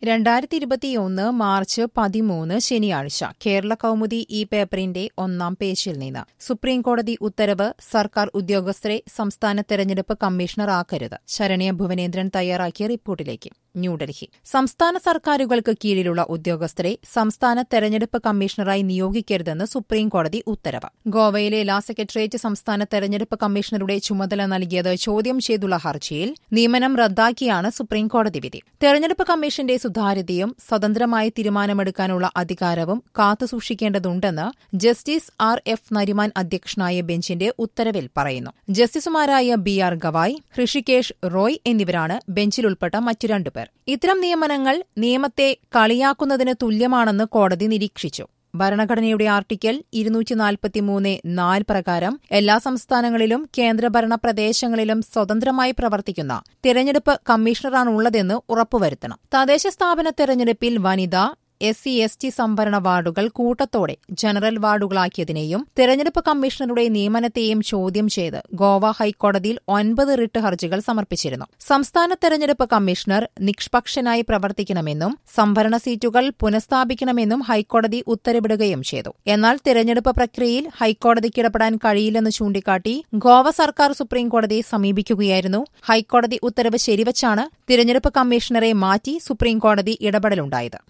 രണ്ടായിരത്തി ഇരുപത്തിയൊന്ന് മാർച്ച് പതിമൂന്ന് ശനിയാഴ്ച കേരള കൗമുദി ഈ പേപ്പറിന്റെ ഒന്നാം പേജിൽ നിന്ന് സുപ്രീംകോടതി ഉത്തരവ് സർക്കാർ ഉദ്യോഗസ്ഥരെ സംസ്ഥാന തെരഞ്ഞെടുപ്പ് കമ്മീഷണർ ആക്കരുത് ശരണ്യ ഭുവനേന്ദ്രൻ തയ്യാറാക്കിയ റിപ്പോർട്ടിലേക്ക് ന്യൂഡൽഹി സംസ്ഥാന സർക്കാരുകൾക്ക് കീഴിലുള്ള ഉദ്യോഗസ്ഥരെ സംസ്ഥാന തെരഞ്ഞെടുപ്പ് കമ്മീഷണറായി നിയോഗിക്കരുതെന്ന് സുപ്രീംകോടതി ഉത്തരവ് ഗോവയിലെ ലാ സെക്രട്ടേറിയറ്റ് സംസ്ഥാന തെരഞ്ഞെടുപ്പ് കമ്മീഷണറുടെ ചുമതല നൽകിയത് ചോദ്യം ചെയ്തുള്ള ഹർജിയിൽ നിയമനം റദ്ദാക്കിയാണ് സുപ്രീംകോടതി വിധി തെരഞ്ഞെടുപ്പ് കമ്മീഷന്റെ സുതാര്യതയും സ്വതന്ത്രമായി തീരുമാനമെടുക്കാനുള്ള അധികാരവും കാത്തുസൂക്ഷിക്കേണ്ടതുണ്ടെന്ന് ജസ്റ്റിസ് ആർ എഫ് നരിമാൻ അധ്യക്ഷനായ ബെഞ്ചിന്റെ ഉത്തരവിൽ പറയുന്നു ജസ്റ്റിസുമാരായ ബി ആർ ഗവായ് ഹൃഷികേഷ് റോയ് എന്നിവരാണ് ബെഞ്ചിൽ ഉൾപ്പെട്ട മറ്റു രണ്ടുപേർ ഇത്തരം നിയമനങ്ങൾ നിയമത്തെ കളിയാക്കുന്നതിന് തുല്യമാണെന്ന് കോടതി നിരീക്ഷിച്ചു ഭരണഘടനയുടെ ആർട്ടിക്കൽ ഇരുന്നൂറ്റി നാൽപ്പത്തിമൂന്ന് നാല് പ്രകാരം എല്ലാ സംസ്ഥാനങ്ങളിലും കേന്ദ്രഭരണ പ്രദേശങ്ങളിലും സ്വതന്ത്രമായി പ്രവർത്തിക്കുന്ന തിരഞ്ഞെടുപ്പ് കമ്മീഷണറാണുള്ളതെന്ന് ഉറപ്പുവരുത്തണം തദ്ദേശ സ്ഥാപന തെരഞ്ഞെടുപ്പിൽ വനിത എസ് സി എസ് ടി സംവരണ വാർഡുകൾ കൂട്ടത്തോടെ ജനറൽ വാർഡുകളാക്കിയതിനെയും തെരഞ്ഞെടുപ്പ് കമ്മീഷണറുടെ നിയമനത്തെയും ചോദ്യം ചെയ്ത് ഗോവ ഹൈക്കോടതിയിൽ ഒൻപത് റിട്ട് ഹർജികൾ സമർപ്പിച്ചിരുന്നു സംസ്ഥാന തെരഞ്ഞെടുപ്പ് കമ്മീഷണർ നിഷ്പക്ഷനായി പ്രവർത്തിക്കണമെന്നും സംവരണ സീറ്റുകൾ പുനഃസ്ഥാപിക്കണമെന്നും ഹൈക്കോടതി ഉത്തരവിടുകയും ചെയ്തു എന്നാൽ തെരഞ്ഞെടുപ്പ് പ്രക്രിയയിൽ ഹൈക്കോടതിക്ക് ഇടപെടാൻ കഴിയില്ലെന്ന് ചൂണ്ടിക്കാട്ടി ഗോവ സർക്കാർ സുപ്രീംകോടതിയെ സമീപിക്കുകയായിരുന്നു ഹൈക്കോടതി ഉത്തരവ് ശരിവച്ചാണ് തിരഞ്ഞെടുപ്പ് കമ്മീഷണറെ മാറ്റി സുപ്രീംകോടതി ഇടപെടലുണ്ടായത്